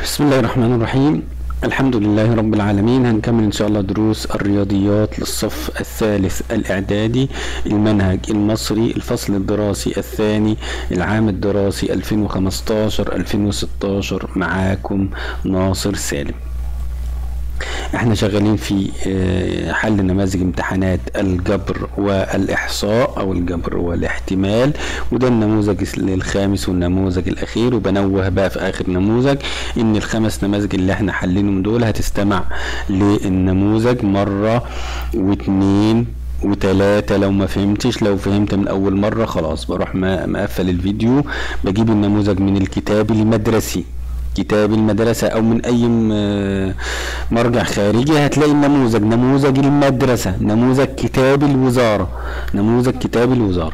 بسم الله الرحمن الرحيم الحمد لله رب العالمين هنكمل ان شاء الله دروس الرياضيات للصف الثالث الاعدادي المنهج المصري الفصل الدراسي الثاني العام الدراسي 2015 2016 معاكم ناصر سالم احنا شغالين في آه، حل نماذج امتحانات الجبر والاحصاء او الجبر والاحتمال وده النموذج الخامس والنموذج الاخير وبنوه بقى في اخر نموذج ان الخمس نماذج اللي احنا حلينهم دول هتستمع للنموذج مرة واتنين وتلاتة لو ما فهمتش لو فهمت من اول مرة خلاص بروح ما- مقفل الفيديو بجيب النموذج من الكتاب المدرسي كتاب المدرسة أو من أي م- مرجع خارجي هتلاقي النموذج نموذج المدرسة نموذج كتاب الوزارة نموذج كتاب الوزارة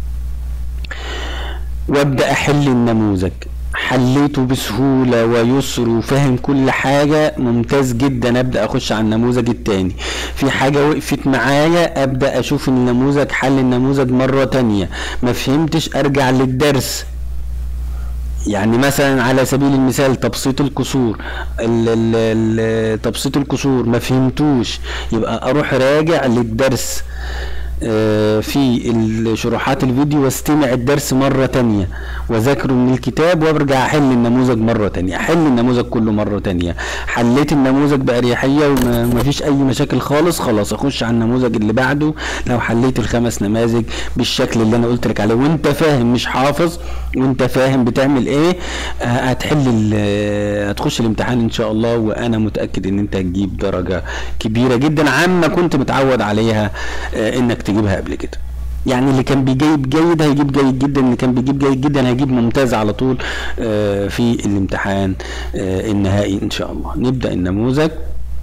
وابدأ أحل النموذج حليته بسهولة ويسر وفاهم كل حاجة ممتاز جدا أبدأ أخش على النموذج التاني في حاجة وقفت معايا أبدأ أشوف النموذج حل النموذج مرة تانية ما فهمتش أرجع للدرس يعني مثلا على سبيل المثال تبسيط الكسور ال- ال- ال- تبسيط الكسور ما فهمتوش يبقى اروح راجع للدرس آه، في الشروحات الفيديو واستمع الدرس مرة تانية وذاكره من الكتاب وارجع احل النموذج مرة تانية احل النموذج كله مرة تانية حليت النموذج بأريحية وما فيش اي مشاكل خالص خلاص اخش على النموذج اللي بعده لو حليت الخمس نماذج بالشكل اللي انا قلت لك عليه وانت فاهم مش حافظ وانت فاهم بتعمل ايه آه، هتحل ال- هتخش الامتحان ان شاء الله وانا متاكد ان انت هتجيب درجه كبيره جدا عما كنت متعود عليها آه، انك تجيبها قبل كده يعني اللي كان بيجيب جيد هيجيب جيد جدا اللي كان بيجيب جيد جدا هيجيب ممتاز على طول آه، في الامتحان آه، النهائي ان شاء الله نبدا النموذج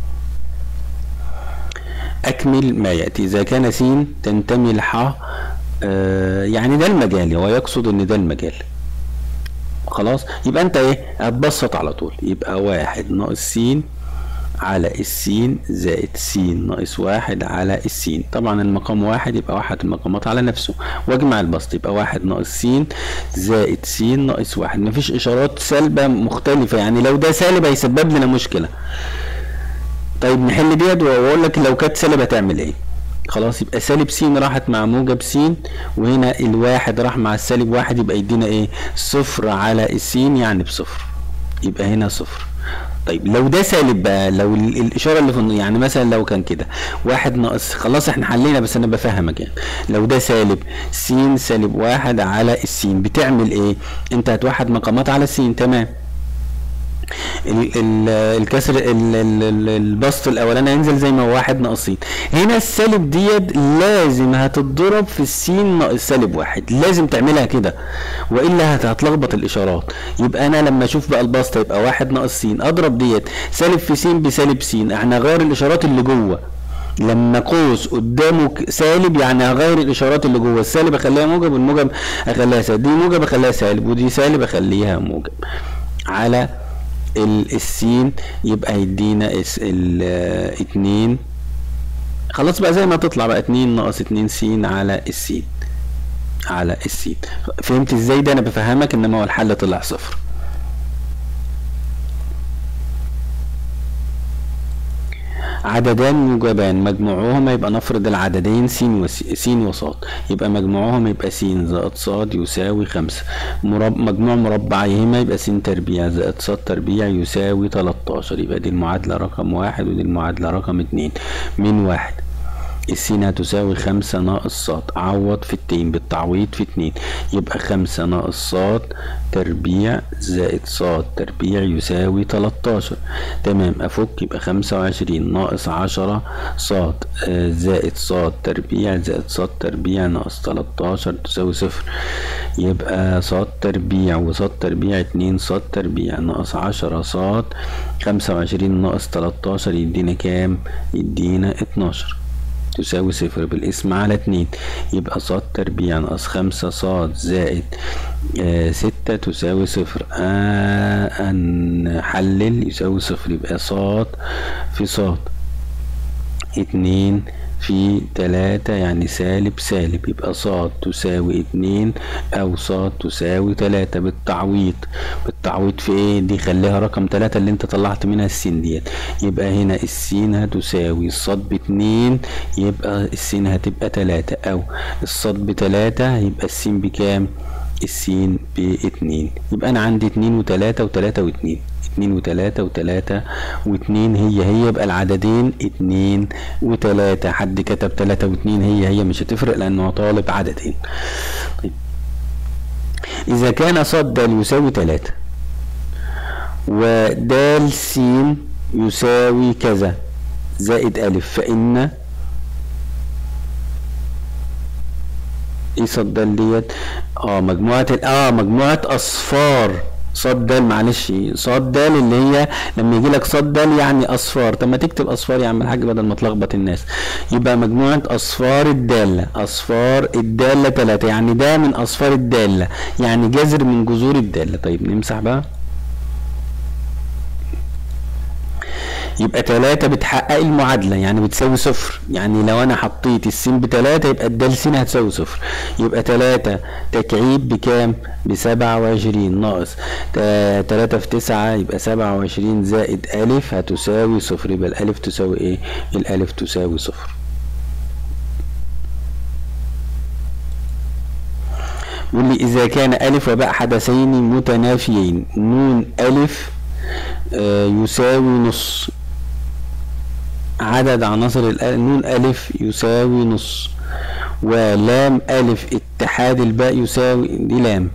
أكمل ما يأتي إذا كان س تنتمي لح آه، يعني ده المجال هو يقصد إن ده المجال خلاص يبقى أنت إيه هتبسط على طول يبقى واحد ناقص س على السين زائد س ناقص واحد على السين طبعا المقام واحد يبقى واحد المقامات على نفسه واجمع البسط يبقى واحد ناقص س زائد س ناقص واحد مفيش إشارات سالبة مختلفة يعني لو ده سالب هيسبب لنا مشكلة طيب نحل ديت واقول لك لو كانت سالب هتعمل ايه خلاص يبقى سالب س راحت مع موجب س وهنا الواحد راح مع السالب واحد يبقى يدينا ايه صفر على السين يعني بصفر يبقى هنا صفر طيب لو ده سالب بقى لو ال- الاشاره اللي في النص يعني مثلا لو كان كده واحد ناقص خلاص احنا حلينا بس انا بفهمك يعني لو ده سالب س سالب واحد على السين بتعمل ايه انت هتوحد مقامات على السين تمام ال- ال- الكسر ال- ال- ال- البسط الاولاني هينزل زي ما هو واحد ناقصين هنا السالب ديت لازم هتتضرب في السين ناقص سالب واحد لازم تعملها كده والا هت- هتلخبط الاشارات يبقى انا لما اشوف بقى البسط يبقى واحد ناقص س اضرب ديت سالب في س بسالب س احنا غير الاشارات اللي جوه لما قوس قدامه ك- سالب يعني هغير الاشارات اللي جوه السالب اخليها موجب والموجب اخليها سالب دي موجب اخليها سالب ودي سالب اخليها موجب على ال- السين يبقى هيدينا اس- ال آه، اتنين خلاص بقى زي ما تطلع بقى اتنين ناقص اتنين س على السين على السين فهمت ازاي ده انا بفهمك انما هو الحل طلع صفر عددان موجبان مجموعهما يبقى نفرض العددين س وس س وصاد يبقى مجموعهم يبقى س زائد صاد يساوي خمسة مرب... مجموع مربعيهما يبقى س تربيع زائد صاد تربيع يساوي 13 يبقى دي المعادلة رقم واحد ودي المعادلة رقم اتنين من واحد السين هتساوي خمسة ناقص صاد أعوض في التين بالتعويض في اتنين يبقى خمسة ناقص صاد تربيع زائد صاد تربيع يساوي تلاتاشر تمام أفك يبقى خمسة وعشرين ناقص عشرة صاد آه، زائد صاد تربيع زائد صاد تربيع ناقص تلاتاشر تساوي صفر يبقى صاد تربيع وصاد تربيع اتنين صاد تربيع ناقص عشرة صاد خمسة وعشرين ناقص تلاتاشر يدينا كام؟ يدينا اتناشر تساوي صفر بالاسم على اتنين يبقى صاد تربيع ناقص خمسة صاد زائد آه ستة تساوي صفر آه نحلل يساوي صفر يبقى صاد في صاد اتنين في تلاتة يعني سالب سالب يبقى صاد تساوي اتنين أو صاد تساوي تلاتة بالتعويض بالتعويض في ايه دي خليها رقم تلاتة اللي انت طلعت منها السين ديت يبقى هنا السين هتساوي الصاد باتنين يبقى السين هتبقى تلاتة أو الصاد بتلاتة يبقى السين بكام السين باتنين يبقى أنا عندي اتنين وتلاتة وتلاتة واتنين اتنين وتلاتة وتلاتة واتنين هي هي يبقى العددين اتنين وتلاتة حد كتب تلاتة واتنين هي هي مش هتفرق لأنه طالب عددين طيب إذا كان صاد د يساوي تلاتة ودال س يساوي كذا زائد ألف فإن ايه صاد د ديت اه مجموعة اه مجموعة أصفار صاد دال معلش صاد دال اللي هي لما يجي لك صاد دال يعني اصفار طب ما تكتب اصفار يا عم الحاج بدل ما تلخبط الناس يبقى مجموعه اصفار الداله اصفار الداله ثلاثه يعني ده من اصفار الداله يعني جذر من جذور الداله طيب نمسح بقى يبقى تلاتة بتحقق المعادلة يعني بتساوي صفر يعني لو انا حطيت السين بتلاتة يبقى الدال س هتساوي صفر يبقى تلاتة تكعيب بكام بسبعة وعشرين ناقص تلاتة في تسعة يبقى سبعة وعشرين زائد ألف هتساوي صفر يبقى الألف تساوي ايه الألف تساوي صفر يقول لي إذا كان ألف وباء حدثين متنافيين نون ألف آه يساوي نص عدد عناصر نون ألف يساوي نص ولام ألف اتحاد الباء يساوي دي لام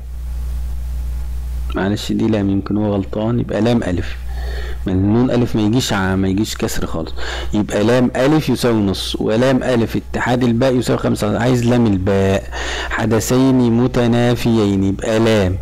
معلش دي لام يمكن هو غلطان يبقى لام ألف من نون ألف ما يجيش ما يجيش كسر خالص يبقى لام ألف يساوي نص ولام ألف اتحاد الباء يساوي خمسة عايز لام الباء حدثين متنافيين يبقى لام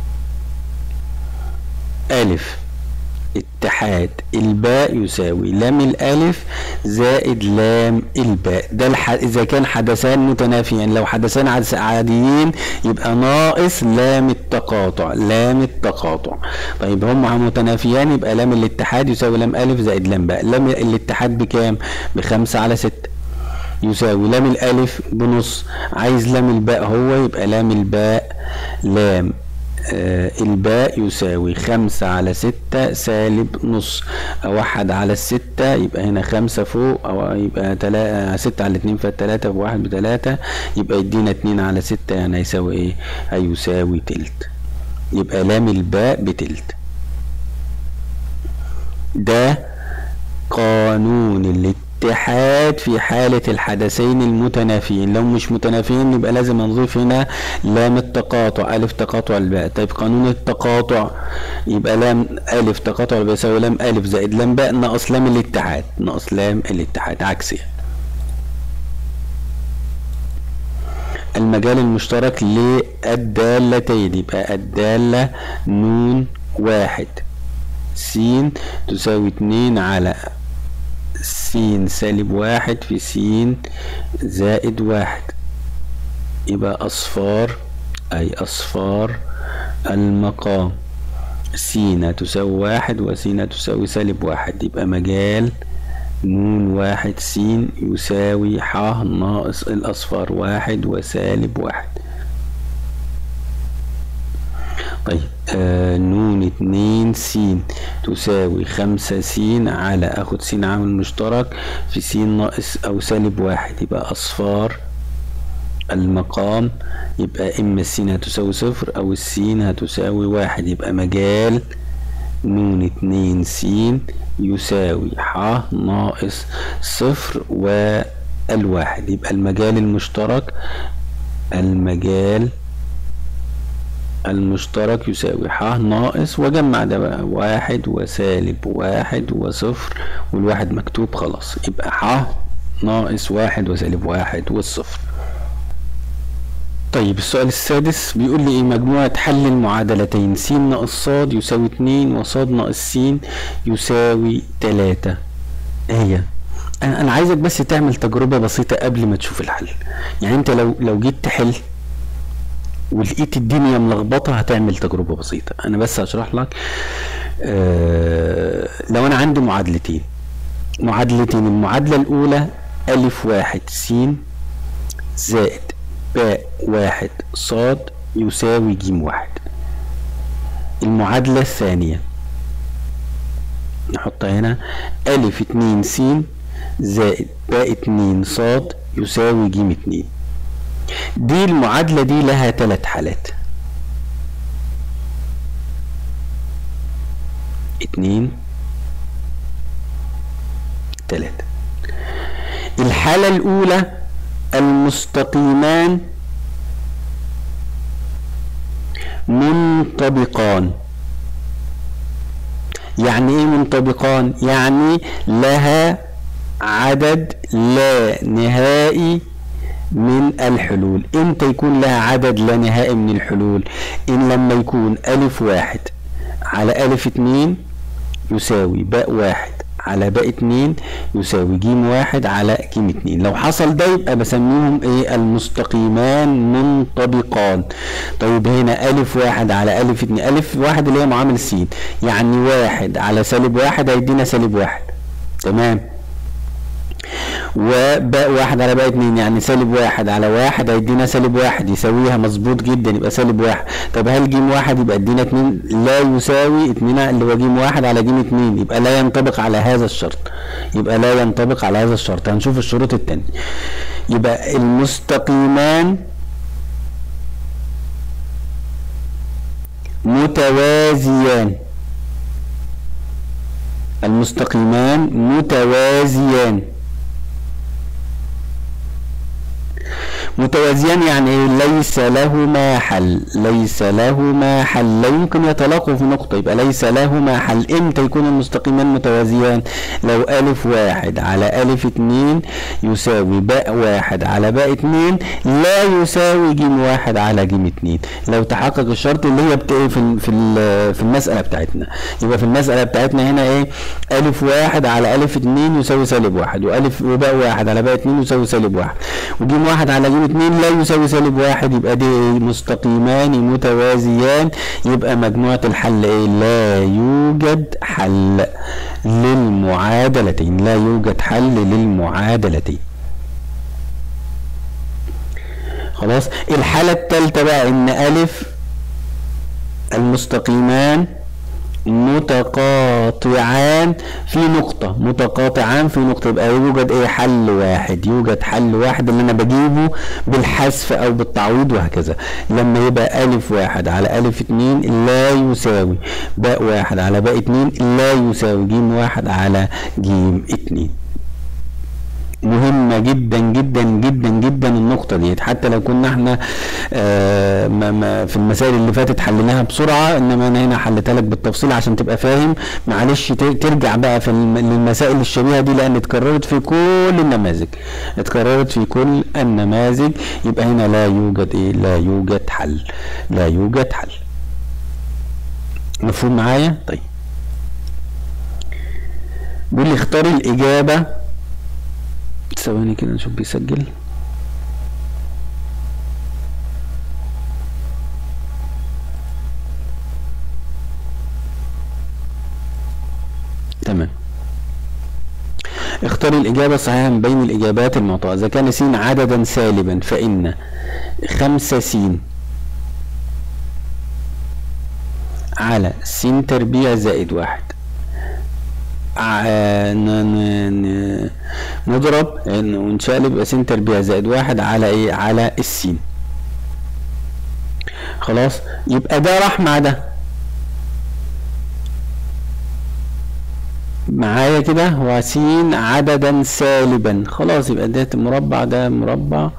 ألف اتحاد الباء يساوي لام الالف زائد لام الباء ده الح... اذا كان حدثان متنافيان لو حدثان عاديين يبقى ناقص لام التقاطع لام التقاطع طيب هما متنافيان يبقى لام الاتحاد يساوي لام الف زائد لام باء لام الاتحاد بكام بخمسة على ستة يساوي لام الالف بنص عايز لام الباء هو يبقى لام الباء لام آه الباء يساوي خمسة على ستة سالب نص أوحد على الستة يبقى هنا خمسة فوق أو يبقى تلاتة ستة على اتنين فالتلاتة بواحد بتلاتة يبقى يدينا اتنين على ستة يعني هيساوي ايه؟ هيساوي تلت يبقى لام الباء بتلت ده قانون الاتحاد في حالة الحدثين المتنافيين لو مش متنافيين يبقى لازم نضيف هنا لام التقاطع ألف تقاطع الباء طيب قانون التقاطع يبقى لام ألف تقاطع الباء يساوي لام ألف زائد لام باء ناقص لام الاتحاد ناقص لام الاتحاد عكسي المجال المشترك للدالتين يبقى الدالة نون واحد س تساوي اتنين على س سالب واحد في س زائد واحد يبقى أصفار أي أصفار المقام س تساوي واحد وس تساوي سالب واحد يبقى مجال نون واحد س يساوي ح ناقص الأصفار واحد وسالب واحد طيب آه نون اتنين س تساوي خمسة س على اخد س عامل مشترك في س ناقص او سالب واحد يبقى اصفار المقام يبقى اما السين هتساوي صفر او السين هتساوي واحد يبقى مجال نون اتنين س يساوي ح ناقص صفر والواحد يبقى المجال المشترك المجال المشترك يساوي ح ناقص وجمع ده بقى واحد وسالب واحد وصفر والواحد مكتوب خلاص يبقى ح ناقص واحد وسالب واحد والصفر طيب السؤال السادس بيقول لي ايه مجموعة حل المعادلتين س ناقص ص يساوي اتنين وص ناقص س يساوي تلاتة هي انا انا عايزك بس تعمل تجربة بسيطة قبل ما تشوف الحل يعني انت لو لو جيت تحل ولقيت الدنيا ملخبطه هتعمل تجربه بسيطه انا بس هشرح لك آه لو انا عندي معادلتين معادلتين المعادله الاولى ألف واحد س زائد باء واحد صاد يساوي ج واحد المعادلة الثانية نحطها هنا ألف اتنين س زائد باء اتنين صاد يساوي ج اتنين دي المعادلة دي لها ثلاث حالات اتنين تلاتة الحالة الأولى المستقيمان منطبقان يعني ايه منطبقان يعني لها عدد لا نهائي من الحلول امتى يكون لها عدد لا نهائي من الحلول ان لما يكون الف واحد على الف اتنين يساوي باء واحد على باء اتنين يساوي جيم واحد على جيم اتنين لو حصل ده يبقى بسميهم ايه المستقيمان منطبقان طيب هنا الف واحد على الف اتنين الف واحد اللي هي معامل السين يعني واحد على سالب واحد هيدينا سالب واحد تمام وباء واحد على باء اتنين يعني سالب واحد على واحد هيدينا سالب واحد يساويها مظبوط جدا يبقى سالب واحد طب هل جيم واحد يبقى ادينا اتنين لا يساوي اتنين اللي هو جيم واحد على جيم اتنين يبقى لا ينطبق على هذا الشرط يبقى لا ينطبق على هذا الشرط هنشوف الشروط التانية يبقى المستقيمان متوازيان المستقيمان متوازيان متوازيان يعني ايه ليس لهما حل ليس لهما حل لا يمكن يتلاقوا في نقطة يبقى ليس لهما حل امتى يكون المستقيمان متوازيان لو ألف واحد على ألف اتنين يساوي باء واحد على باء اتنين لا يساوي جيم واحد على جيم اتنين لو تحقق الشرط اللي هي بت... في في في المسألة بتاعتنا يبقى في المسألة بتاعتنا هنا ايه ألف واحد على ألف اتنين يساوي سالب واحد وألف وباء واحد على باء اتنين يساوي سالب واحد وجيم واحد على جيم اتنين لا يساوي سالب واحد يبقى دي مستقيمان متوازيان يبقى مجموعة الحل ايه لا يوجد حل للمعادلتين لا يوجد حل للمعادلتين خلاص الحالة الثالثة بقى ان الف المستقيمان متقاطعان في نقطة متقاطعان في نقطة يبقى يوجد ايه حل واحد يوجد حل واحد اللي انا بجيبه بالحذف او بالتعويض وهكذا لما يبقى الف واحد على الف اتنين لا يساوي باء واحد على باء اتنين لا يساوي جيم واحد على جيم اتنين مهمة جدا جدا جدا جدا النقطة ديت حتى لو كنا احنا آه ما ما في المسائل اللي فاتت حليناها بسرعة انما انا هنا حليتها لك بالتفصيل عشان تبقى فاهم معلش ترجع بقى في المسائل الشبيهة دي لان اتكررت في كل النماذج اتكررت في كل النماذج يبقى هنا لا يوجد ايه لا يوجد حل لا يوجد حل مفهوم معايا طيب بيقول لي اختار الاجابه ثواني كده نشوف بيسجل تمام اختار الإجابة الصحيحة من بين الإجابات المعطاة إذا كان س عددا سالبا فإن خمسة س على س تربيع زائد واحد نضرب ونشقلب يبقى س تربيع زائد واحد على ايه على السين خلاص يبقى ده راح مع ده معايا كده هو س عددا سالبا خلاص يبقى ده مربع ده مربع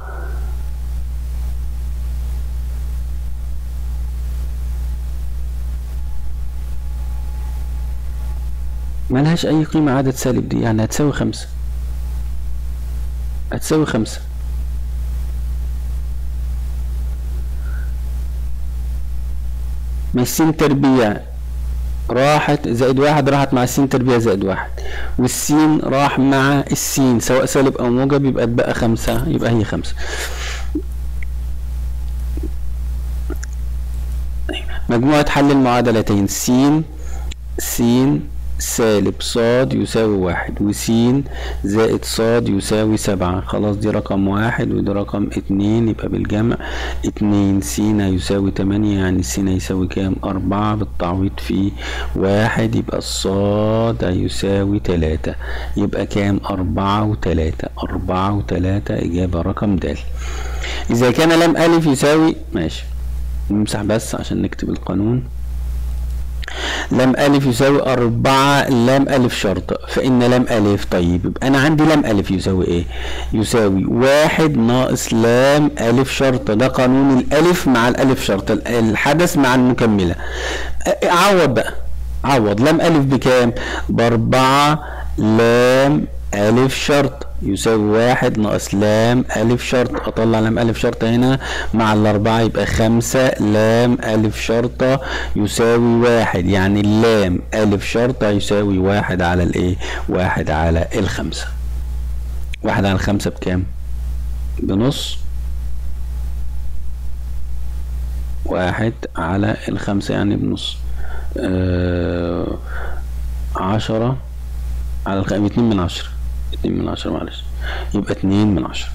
ملهاش اي قيمة عدد سالب دي يعني هتساوي خمسة هتساوي خمسة ما السين تربيع راحت زائد واحد راحت مع السين تربيع زائد واحد والسين راح مع السين سواء سالب او موجب يبقى اتبقى خمسة يبقى هي خمسة مجموعة حل المعادلتين س س سالب صاد يساوي واحد وسين زائد صاد يساوي سبعة خلاص دي رقم واحد ودي رقم اتنين يبقى بالجمع اتنين سين هيساوي تمانية يعني السين هيساوي كام أربعة بالتعويض في واحد يبقى الصاد هيساوي تلاتة يبقى كام أربعة وتلاتة أربعة وتلاتة إجابة رقم د إذا كان لم ألف يساوي ماشي نمسح بس عشان نكتب القانون لم ألف يساوي أربعة لام ألف شرط فإن لام ألف طيب يبقى أنا عندي لام ألف يساوي إيه؟ يساوي واحد ناقص لام ألف شرط ده قانون الألف مع الألف شرط الحدث مع المكملة عوض بقى عوض لام ألف بكام؟ بأربعة لام ألف شرط يساوي واحد ناقص لام ألف شرط أطلع لام ألف شرطة هنا مع الأربعة يبقى خمسة لام ألف شرطة يساوي واحد يعني اللام ألف شرطة يساوي واحد على الإيه؟ واحد على الخمسة واحد على الخمسة بكام؟ بنص واحد على الخمسة يعني بنص آه عشرة على الخ... اتنين من عشرة اتنين من عشرة معلش يبقى اتنين من عشرة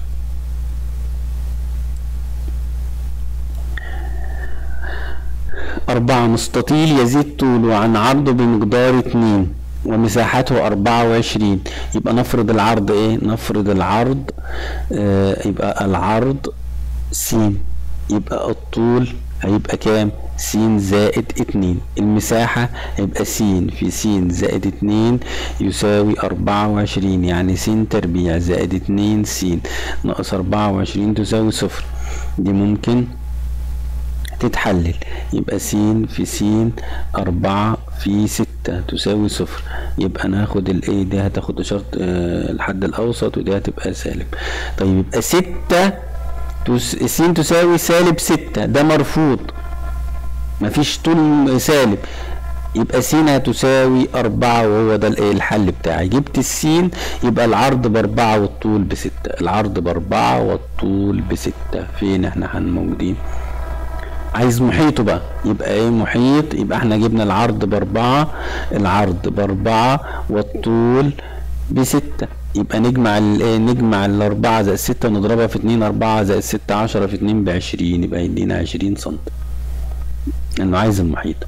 أربعة مستطيل يزيد طوله عن عرضه بمقدار اتنين ومساحته أربعة وعشرين يبقى نفرض العرض ايه نفرض العرض آه يبقى العرض س يبقى الطول هيبقى كام س زائد اتنين المساحة هيبقى س في س زائد اتنين يساوي أربعة وعشرين يعني س تربيع زائد اتنين س ناقص أربعة وعشرين تساوي صفر دي ممكن تتحلل يبقى س في س أربعة في ستة تساوي صفر يبقى ناخد الايه دي هتاخد إشارة آه الحد الأوسط ودي هتبقى سالب طيب يبقى ستة تس... س تساوي سالب ستة ده مرفوض مفيش طول سالب يبقى س هتساوي أربعة وهو ده الايه الحل بتاعي جبت السين يبقى العرض بأربعة والطول بستة العرض بأربعة والطول بستة فين احنا موجودين عايز محيطه بقى يبقى ايه محيط يبقى احنا جبنا العرض بأربعة العرض بأربعة والطول بستة يبقى نجمع الايه نجمع الأربعة زائد الستة ونضربها في اتنين أربعة زائد ستة عشرة في اتنين بعشرين يبقى يدينا عشرين سنتي لأنه عايز المحيط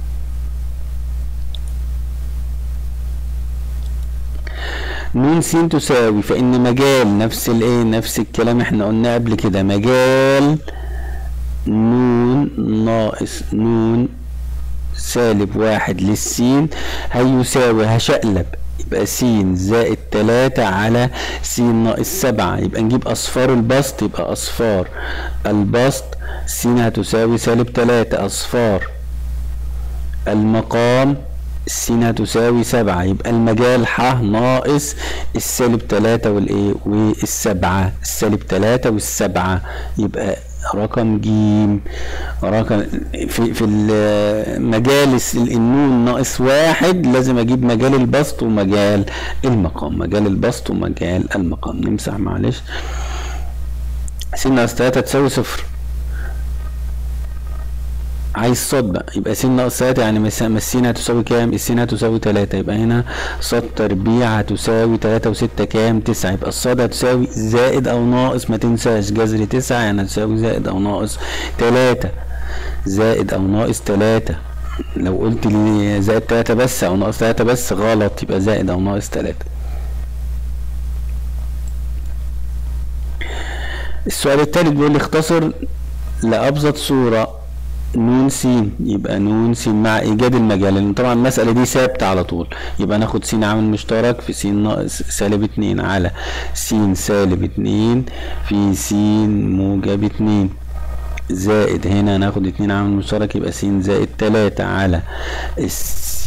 نون س تساوي فإن مجال نفس الايه نفس الكلام احنا قلنا قبل كده مجال نون ناقص نون سالب واحد للسين هيساوي هشقلب يبقى س زائد تلاتة على س ناقص سبعة يبقى نجيب أصفار البسط يبقى أصفار البسط س هتساوي سالب تلاتة أصفار المقام س هتساوي سبعة يبقى المجال ح ناقص السالب تلاتة والايه والسبعة السالب تلاتة والسبعة يبقى رقم جيم رقم في في المجال النون ناقص واحد لازم اجيب مجال البسط ومجال المقام مجال البسط ومجال المقام نمسح معلش س ناقص تلاتة تساوي صفر عايز صاد بقى يبقى س ناقص تلاتة يعني السين هتساوي كام؟ السين هتساوي تلاتة يبقى هنا صاد تربيع هتساوي تلاتة وستة كام؟ تسعة يبقى الصاد هتساوي زائد أو ناقص ما تنساش جذر تسعة يعني هتساوي زائد أو ناقص تلاتة زائد أو ناقص تلاتة لو قلت لي زائد تلاتة بس أو ناقص تلاتة بس غلط يبقى زائد أو ناقص تلاتة السؤال التالت بيقول لي اختصر لأبسط صورة نون س يبقى نون س مع ايجاد المجال لان طبعا المساله دي ثابته على طول يبقى ناخد س عامل مشترك في س ناقص سالب اتنين على س سالب اتنين في س موجب اتنين زائد هنا ناخد اتنين عامل مشترك يبقى س زائد تلاتة على س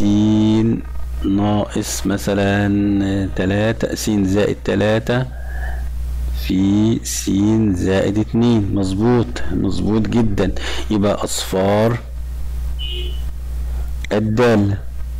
ناقص مثلا تلاتة س زائد تلاتة في س زائد اتنين مظبوط مظبوط جدا يبقى أصفار الدالة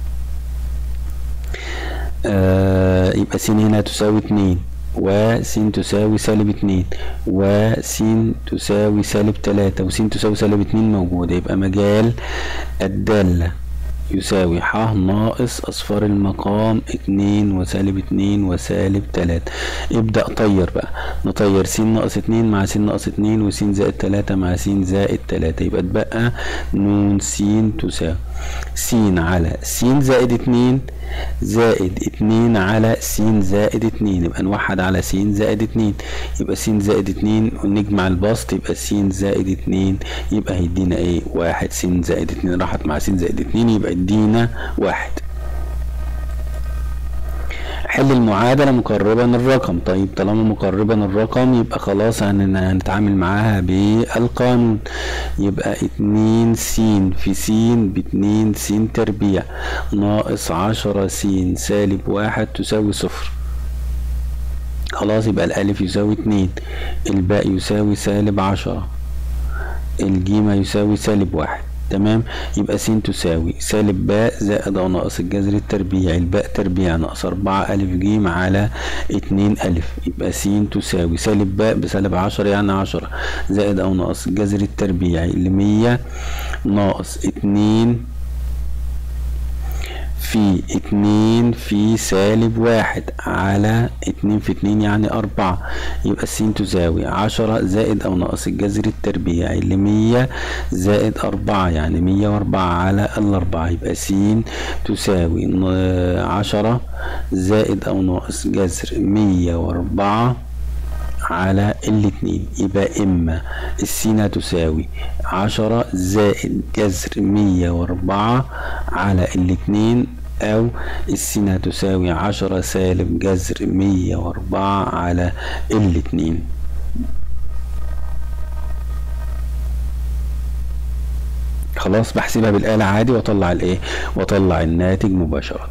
آه يبقى س هنا تساوي اتنين وس تساوي سالب اتنين وس تساوي سالب تلاتة وس تساوي سالب اتنين موجودة يبقى مجال الدالة يساوي ح ناقص أصفار المقام اتنين وسالب اتنين وسالب تلاتة ابدأ طير بقى نطير س ناقص اتنين مع س ناقص اتنين وس زائد تلاتة مع س زائد تلاتة يبقى اتبقى ن س تساوي س على س زائد اتنين زائد اتنين على س زائد اتنين يبقى نوحد على س زائد اتنين يبقى س زائد اتنين ونجمع البسط يبقى س زائد اتنين يبقى هيدينا ايه واحد س زائد اتنين راحت مع س زائد اتنين يبقى يدينا واحد حل المعادلة مقربا الرقم طيب طالما مقربا الرقم يبقى خلاص هن- هنتعامل معاها بالقانون يبقى اتنين س في س باتنين س تربيع ناقص عشرة س سالب واحد تساوي صفر خلاص يبقى الألف يساوي اتنين الباء يساوي سالب عشرة الجيمة يساوي سالب واحد تمام يبقى س تساوي سالب باء زائد أو ناقص الجذر التربيعي الباء تربيع ناقص أربعة ألف جيم على اتنين ألف يبقى س تساوي سالب باء بسالب عشرة يعني عشرة زائد أو ناقص الجذر التربيعي لمية ناقص اتنين في اتنين في سالب واحد على اتنين في اتنين يعني أربعة يبقى س تساوي عشرة زائد أو ناقص الجذر التربيعي لمية زائد أربعة يعني مية وأربعة على الأربعة يبقى س تساوي ن- عشرة زائد أو ناقص جذر مية وأربعة على الاتنين يبقى إما السينة تساوي عشرة زائد جذر مية وأربعة على الاتنين أو السينة تساوي عشرة سالب جذر مية وأربعة على الاتنين خلاص بحسبها بالآلة عادي واطلع الايه واطلع الناتج مباشرة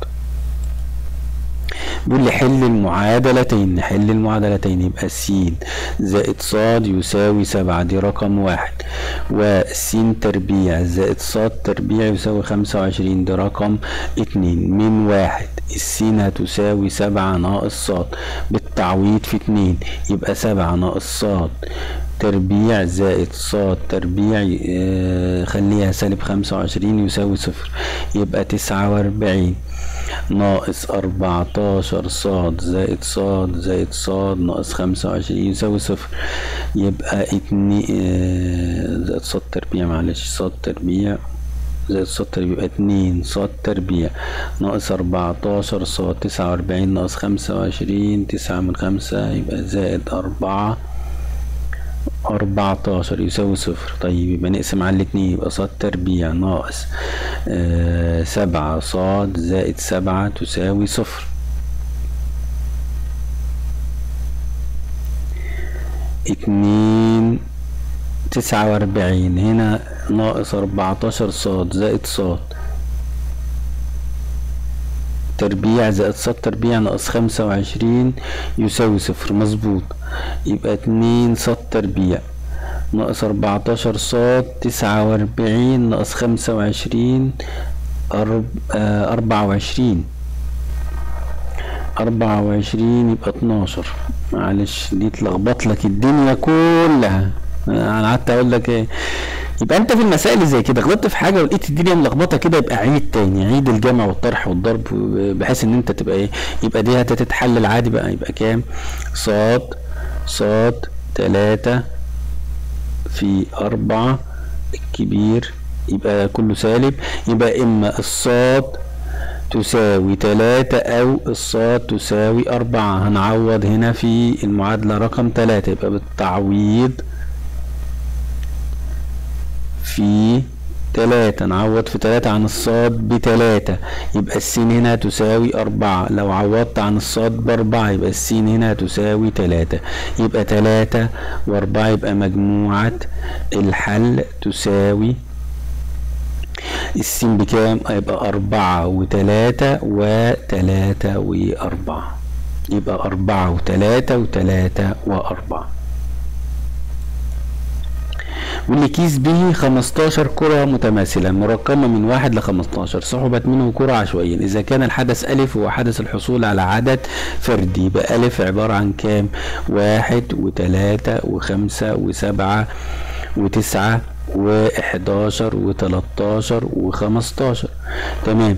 بيقول لي حل المعادلتين نحل المعادلتين يبقى س زائد ص يساوي سبعة دي رقم واحد وس تربيع زائد ص تربيع يساوي خمسة وعشرين دي رقم اتنين من واحد السين هتساوي سبعة ناقص ص بالتعويض في اتنين يبقى سبعة ناقص ص تربيع زائد ص تربيع آه، خليها سالب خمسة وعشرين يساوي صفر يبقى تسعة وأربعين ناقص أربعتاشر صاد زائد صاد زائد صاد ناقص خمسة وعشرين يساوي صفر يبقى اتنين آه، زائد صاد تربيع معلش صاد تربيع زائد صاد تربيع يبقى اتنين صاد تربيع ناقص أربعتاشر صاد تسعة وأربعين ناقص خمسة وعشرين تسعة من خمسة يبقى زائد أربعة أربعتاشر يساوي صفر طيب يبقى نقسم على الاتنين يبقى صاد تربيع ناقص آه سبعة صاد زائد سبعة تساوي صفر اتنين تسعة وأربعين هنا ناقص أربعتاشر صاد زائد صاد تربيع زائد صاد تربيع ناقص خمسة وعشرين يساوي صفر مظبوط يبقى اتنين صاد تربيع ناقص أربعتاشر صاد تسعة وأربعين ناقص خمسة وعشرين أرب... آه أربعة وعشرين أربعة وعشرين يبقى اتناشر معلش دي تلخبط لك الدنيا كلها أنا قعدت أقول لك إيه يبقى أنت في المسائل اللي زي كده غلطت في حاجة ولقيت الدنيا ملخبطة كده يبقى عيد تاني عيد الجمع والطرح والضرب بحيث إن أنت تبقى إيه يبقى دي هتتحلل عادي بقى يبقى كام صاد صاد تلاتة في أربعة الكبير يبقى كله سالب يبقى إما الصاد تساوي تلاتة أو الصاد تساوي أربعة هنعوض هنا في المعادلة رقم تلاتة يبقى بالتعويض في تلاتة نعوض في تلاتة عن الصاد بتلاتة يبقى السين هنا تساوي أربعة لو عوضت عن الصاد بأربعة يبقى السين هنا تساوي تلاتة يبقى تلاتة وأربعة يبقى مجموعة الحل تساوي السين بكام هيبقى أربعة وتلاتة وتلاتة وأربعة يبقى أربعة وتلاتة وتلاتة وأربعة واللي كيس به 15 كرة متماثلة مرقمة من واحد ل 15 سحبت منه كرة عشوائيا إذا كان الحدث ألف هو حدث الحصول على عدد فردي يبقى ألف عبارة عن كام؟ واحد وتلاتة وخمسة وسبعة وتسعة وحداشر وتلاتاشر وخمستاشر تمام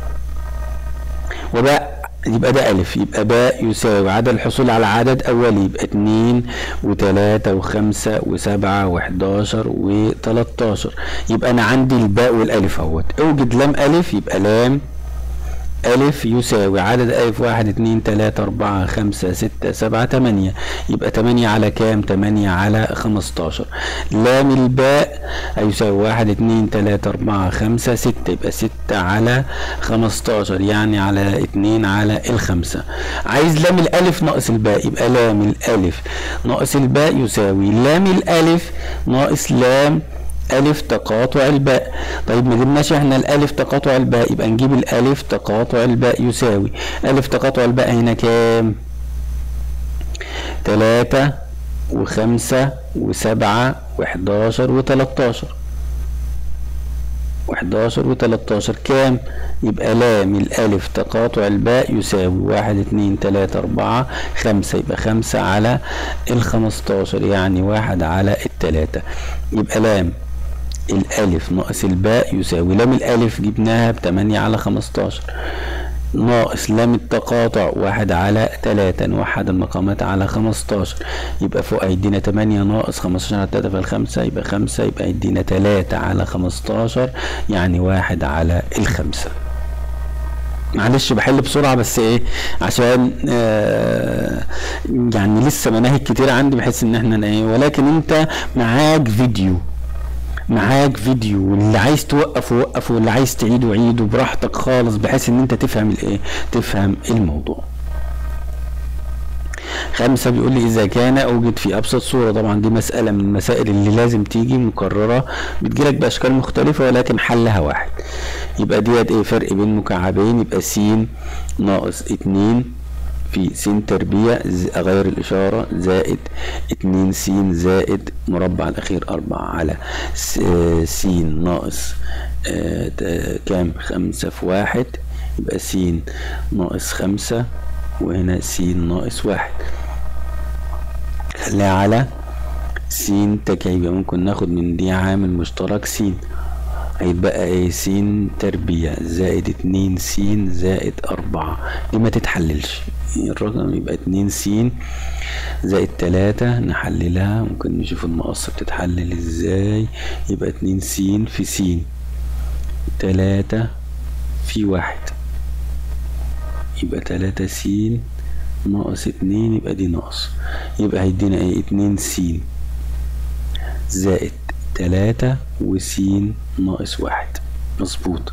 وباء يبقى ده ألف يبقى باء يساوي عدد الحصول على عدد أولي يبقى اتنين وتلاتة وخمسة وسبعة وحداشر وتلاتاشر يبقى أنا عندي الباء والألف اهوت اوجد لام ألف يبقى لام ألف يساوي عدد ألف واحد اتنين تلاتة أربعة خمسة ستة سبعة تمانية يبقى تمانية على كام؟ تمانية على خمستاشر لام الباء هيساوي واحد اتنين تلاتة أربعة خمسة ستة يبقى ستة على خمستاشر يعني على اتنين على الخمسة عايز لام الألف ناقص الباء يبقى لام الألف ناقص الباء يساوي لام الألف ناقص لام ألف تقاطع الباء طيب ما جبناش احنا الألف تقاطع الباء يبقى نجيب الألف تقاطع الباء يساوي ألف تقاطع الباء هنا كام؟ تلاتة وخمسة وسبعة وحداشر وتلاتاشر وحداشر وتلاتاشر كام؟ يبقى لام الألف تقاطع الباء يساوي واحد اتنين تلاتة أربعة خمسة يبقى خمسة على الخمستاشر يعني واحد على التلاتة يبقى لام الألف ناقص الباء يساوي لام الألف جبناها بتمانية على خمستاشر ناقص لام التقاطع واحد على تلاتة نوحد المقامات على خمستاشر يبقى فوق هيدينا تمانية ناقص خمستاشر على تلاتة في الخمسة يبقى خمسة يبقى هيدينا تلاتة على خمستاشر يعني واحد على الخمسة معلش بحل بسرعه بس ايه عشان آه يعني لسه مناهج كتير عندي بحيث ان احنا ايه ولكن انت معاك فيديو معاك فيديو واللي عايز توقف وقف واللي عايز تعيده عيده براحتك خالص بحيث ان انت تفهم الايه تفهم الموضوع خمسة بيقول لي إذا كان أوجد في أبسط صورة طبعا دي مسألة من المسائل اللي لازم تيجي مكررة بتجيلك بأشكال مختلفة ولكن حلها واحد يبقى ديت إيه فرق بين مكعبين يبقى س ناقص اتنين في س تربيع أغير الإشارة زائد اتنين س زائد مربع الأخير أربعة على س ناقص آه كام خمسة في واحد يبقى س ناقص خمسة وهنا س ناقص واحد خليها على س تكعيب ممكن ناخد من دي عامل مشترك س هيتبقى ايه س تربيع زائد اتنين س زائد أربعة دي ما تتحللش الرقم يبقى اتنين س زائد تلاتة نحللها ممكن نشوف المقص بتتحلل ازاي يبقى اتنين س في س تلاتة في واحد يبقى تلاتة س ناقص اتنين يبقى دي ناقص يبقى هيدينا ايه اتنين س زائد تلاتة وس ناقص واحد مظبوط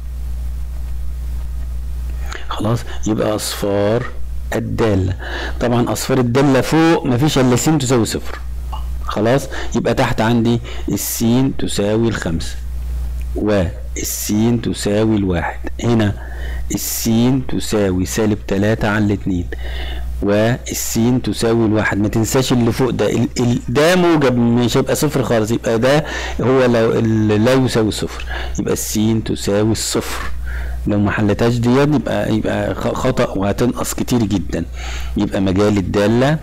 خلاص يبقى اصفار الدالة طبعا اصفار الدالة فوق مفيش الا س تساوي صفر خلاص يبقى تحت عندي السين تساوي الخمسة والسين تساوي الواحد هنا السين تساوي سالب تلاتة على الاتنين والسين تساوي الواحد ما تنساش اللي فوق ده ال ال ده موجب مش هيبقى صفر خالص يبقى ده هو لو لا يساوي صفر يبقى السين تساوي الصفر لو ما حلتهاش ديت يبقى يبقى خطأ وهتنقص كتير جدا يبقى مجال الدالة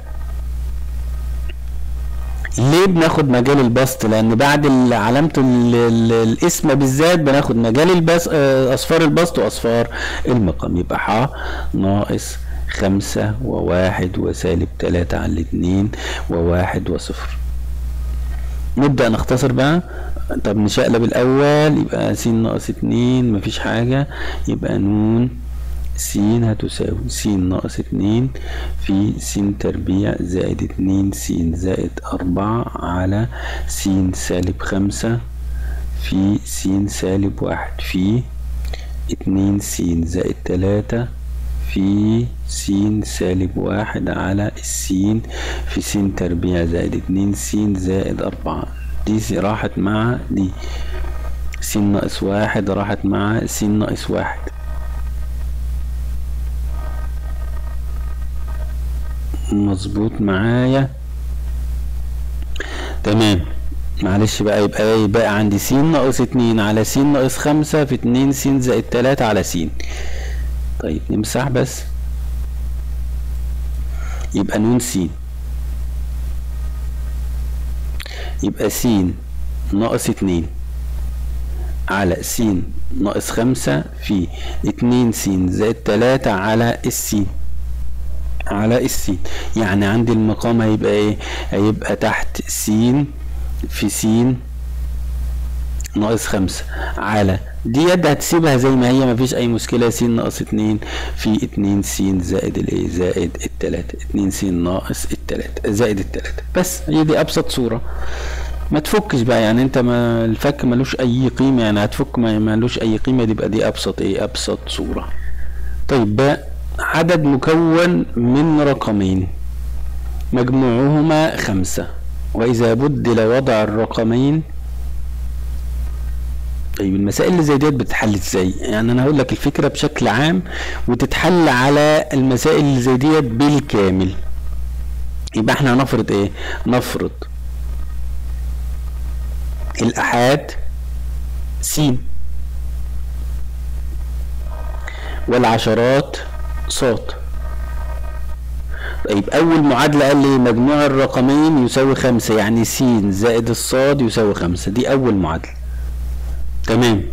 ليه بناخد مجال البسط لان بعد علامة الاسم بالذات بناخد مجال البس اصفار البسط واصفار المقام يبقى ح ناقص خمسة وواحد وسالب تلاتة على الاتنين وواحد وصفر نبدأ نختصر بقى طب نشقلب الأول يبقى س ناقص اتنين مفيش حاجة يبقى نون س هتساوي س ناقص اتنين في س تربيع زائد اتنين س زائد أربعة على س سالب خمسة في س سالب واحد في اتنين س زائد تلاتة في س سالب واحد على السين في س تربيع زائد اتنين س زائد أربعة دي راحت مع دي س ناقص واحد راحت مع س ناقص واحد مظبوط معايا تمام معلش بقى يبقى يبقى عندي س ناقص اتنين على س ناقص خمسة في اتنين س زائد تلاتة على س طيب نمسح بس يبقى نون س يبقى س ناقص اتنين على س ناقص خمسة في اتنين س زائد تلاتة على السين على السين يعني عندي المقام هيبقى ايه هيبقى تحت س في س ناقص خمسة على دي يد هتسيبها زي ما هي مفيش اي مشكلة س ناقص اتنين في اتنين س زائد الايه زائد التلاتة اتنين س ناقص التلاتة زائد التلاتة بس هي دي ابسط صورة ما تفكش بقى يعني انت ما الفك ملوش اي قيمة يعني هتفك ما ملوش اي قيمة دي يبقى دي ابسط ايه ابسط صورة طيب بقى عدد مكون من رقمين مجموعهما خمسة وإذا بدل وضع الرقمين طيب المسائل اللي زي ديت بتتحل ازاي؟ يعني انا هقول لك الفكره بشكل عام وتتحل على المسائل اللي زي ديت بالكامل. يبقى احنا هنفرض ايه؟ نفرض الآحاد س والعشرات صاد طيب أول معادلة قال لي مجموع الرقمين يساوي خمسة يعني س زائد الصاد يساوي خمسة دي أول معادلة تمام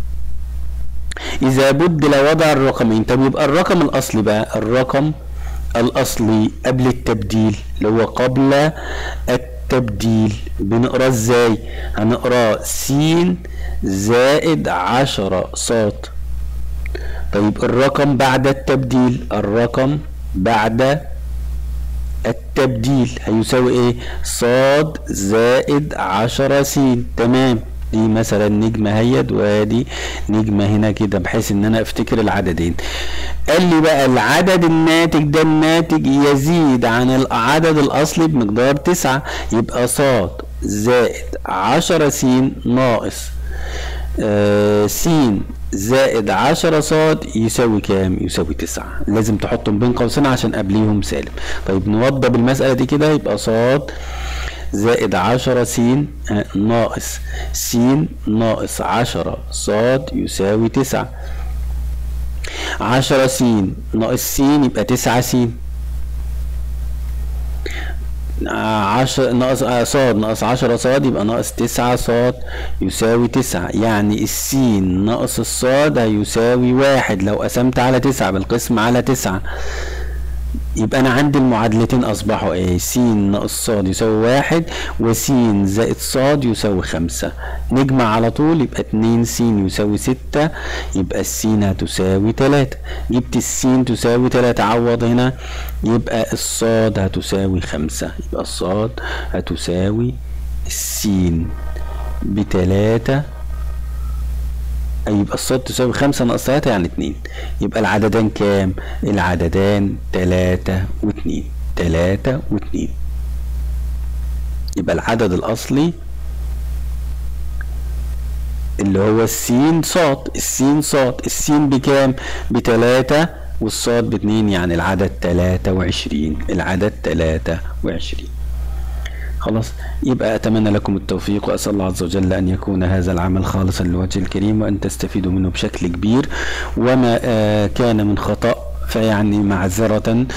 إذا بدل وضع الرقمين طب يبقى الرقم الأصلي بقى الرقم الأصلي قبل التبديل اللي هو قبل التبديل بنقراه ازاي هنقراه س زائد عشرة صاد طيب الرقم بعد التبديل الرقم بعد التبديل هيساوي ايه صاد زائد عشرة س تمام دي مثلا نجمة هيد وادي نجمة هنا كده بحيث ان انا افتكر العددين قال لي بقى العدد الناتج ده الناتج يزيد عن العدد الاصلي بمقدار تسعة يبقى صاد زائد عشرة س ناقص آه س زائد عشرة صاد يساوي كام؟ يساوي تسعة لازم تحطهم بين قوسين عشان قبليهم سالب طيب نوضب المسألة دي كده يبقى صاد زائد عشرة س ناقص س ناقص عشرة صاد يساوي تسعة عشرة س ناقص س يبقى تسعة س عشرة ناقص صاد ناقص عشرة صاد يبقى ناقص تسعة صاد يساوي تسعة يعني السين ناقص الصاد هيساوي واحد لو قسمت على تسعة بالقسم على تسعة يبقى انا عندي المعادلتين اصبحوا ايه س ناقص صاد يساوي واحد وس زائد صاد يساوي خمسة نجمع على طول يبقى اتنين س يساوي ستة يبقى السين هتساوي تلاتة جبت السين تساوي تلاتة عوض هنا يبقى الصاد هتساوي خمسة يبقى الصاد هتساوي السين بتلاتة يبقى الصاد تساوي خمسة ناقص تلاتة يعني اتنين يبقى العددان كام؟ العددان تلاتة واتنين تلاتة واتنين يبقى العدد الأصلي اللي هو السين صاد السين صاد السين بكام؟ بتلاتة والصاد باتنين يعني العدد تلاتة وعشرين العدد تلاتة وعشرين خلاص يبقى أتمنى لكم التوفيق وأسأل الله عز وجل أن يكون هذا العمل خالصا لوجه الكريم وأن تستفيدوا منه بشكل كبير وما آه كان من خطأ فيعني معذرة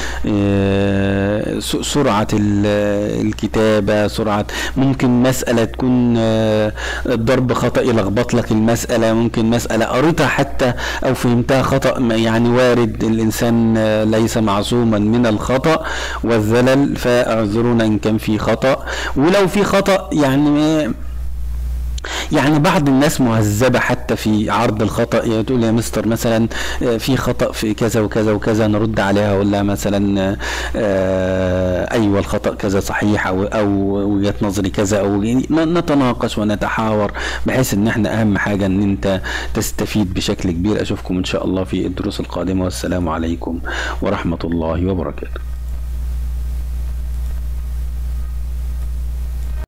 سرعة الكتابة سرعة ممكن مسألة تكون الضرب خطأ يلخبط لك المسألة ممكن مسألة قريتها حتى أو فهمتها خطأ يعني وارد الإنسان ليس معصوما من الخطأ والزلل فاعذرونا إن كان في خطأ ولو في خطأ يعني يعني بعض الناس مهذبة حتى في عرض الخطأ يعني تقول يا مستر مثلا في خطأ في كذا وكذا وكذا نرد عليها اقول لها مثلا آه ايوه الخطأ كذا صحيح او او وجهة نظري كذا او نتناقش ونتحاور بحيث ان احنا اهم حاجة ان انت تستفيد بشكل كبير اشوفكم ان شاء الله في الدروس القادمة والسلام عليكم ورحمة الله وبركاته